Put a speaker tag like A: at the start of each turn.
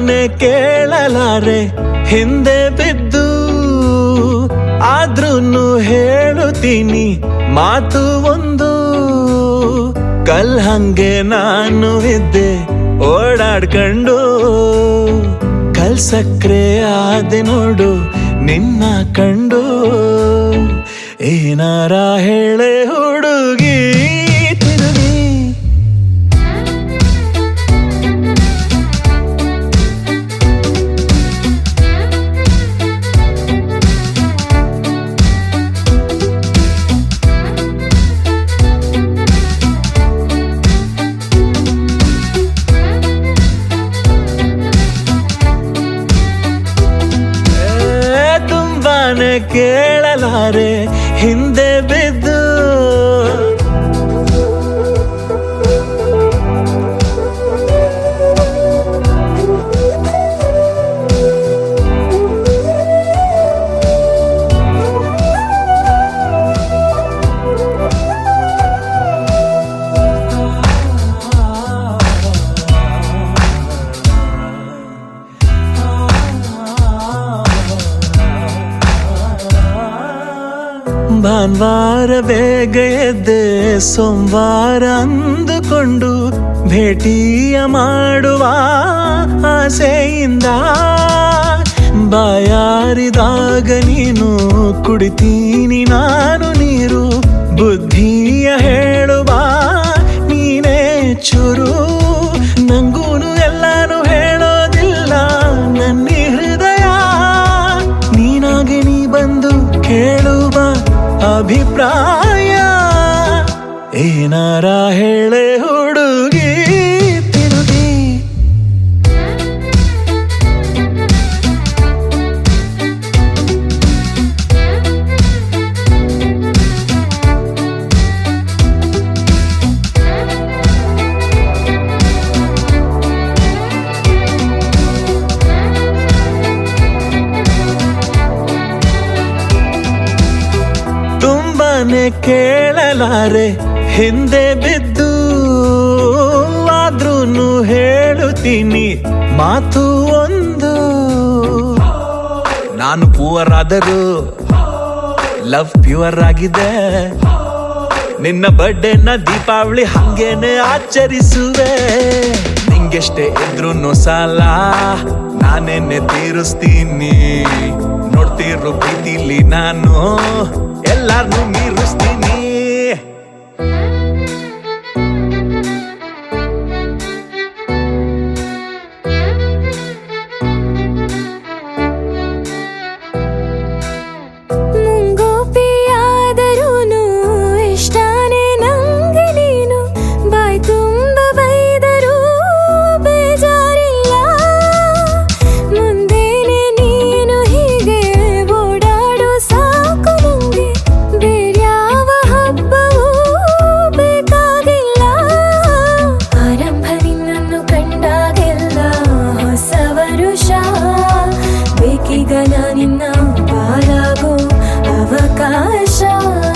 A: ತುಂಬಾನೇ ಕೇಳಲಾರೆ ಹಿಂದೆ ಬಿದ್ದು ಆದ್ರೂನು ಹೇಳುತ್ತೀನಿ ಮಾತು ಒಂದು ಕಲ್ ಹಂಗೆ ನಾನು ಇದ್ದೆ ಓಡಾಡ್ಕೊಂಡು ಕಲ್ ಸಕ್ರೆ ಆದೆ ನೋಡು ನಿನ್ನ ಕಂಡು ಏನಾರ ಹೇಳೆ ಹುಡುಗಿ ತಿರುಗಿ ಏ, ತುಂಬಾನೇ ಕೇಳಲಾರೆ ಹಿಂದೆ ಬಿದ್ದು ಭಾನುವಾರ ಬೇಗ ಎದ್ದೆ ಸೋಮವಾರ ಅಂದುಕೊಂಡು ಭೇಟಿಯ ಮಾಡುವ ಆಸೆಯಿಂದ ಬಾಯಾರಿದಾಗ ನೀನು ಕುಡಿತೀನಿ ನಾನು ನೀರು ಬುದ್ಧಿಯ ಹೇಳುವ ನೀನೇ ಚುರು ನಂಗೂನು ಎಲ್ಲಾನು ಹೇಳೋದಿಲ್ಲ ನನ್ನ ಹೃದಯ ನೀನಾಗೆ ನೀ ಬಂದು ಕೇಳುವ ಅಭಿಪ್ರಾಯ ಏನಾರ ಹೇಳೆ ಹುಡುಗಿ ತಿರುಗಿ ತುಂಬಾನೇ ಕೇಳಲಾರೆ ಹಿಂದೆ ಬಿದ್ದು ಆದ್ರೂನು ಹೇಳುತ್ತೀನಿ ಮಾತು ಒಂದು ನಾನು ಪೂವರ್ ಆದರೂ ಲವ್ ಪ್ಯೂರ್ ಆಗಿದೆ ನಿನ್ನ ಬರ್ಡೇನ ದೀಪಾವಳಿ ಹಂಗೇನೆ ಆಚರಿಸುವೆ ನಿಂಗೆಷ್ಟೇ ಇದ್ರೂ ಸಾಲ ನಾನೇನೆ ತೀರಿಸ್ತೀನಿ ನೋಡ್ತಿರೋ ಪ್ರೀತಿಲಿ ನಾನು ಎಲ್ಲಾರ್ನು ಮೀರಿಸ್ತೀನಿ
B: ಮುಂಗೋಪಿಯಾದರೂನು ಇಷ್ಟಾನೇ ನಂಗೆ ನೀನು ಬಾಯ್ ತುಂಬ ಬೈದರೂ ಬೇಜಾರಿಲ್ಲ ಮುಂದೇನೆ ನೀನು ಹೀಗೆ ಓಡಾಡು ಸಾಕು ನಂಗೆ ಬೇರ್ಯಾವ ಹಬ್ಬವೂ ಬೇಕಾಗಿಲ್ಲ ಆರಂಭ ನಿನ್ನನ್ನು ಕಂಡಾಗೆಲ್ಲ ಹೊಸ ವರುಷ ಬೇಕೀಗ ನಿನ್ನ ಪಾಲಾಗೋ ಅವಕಾಶ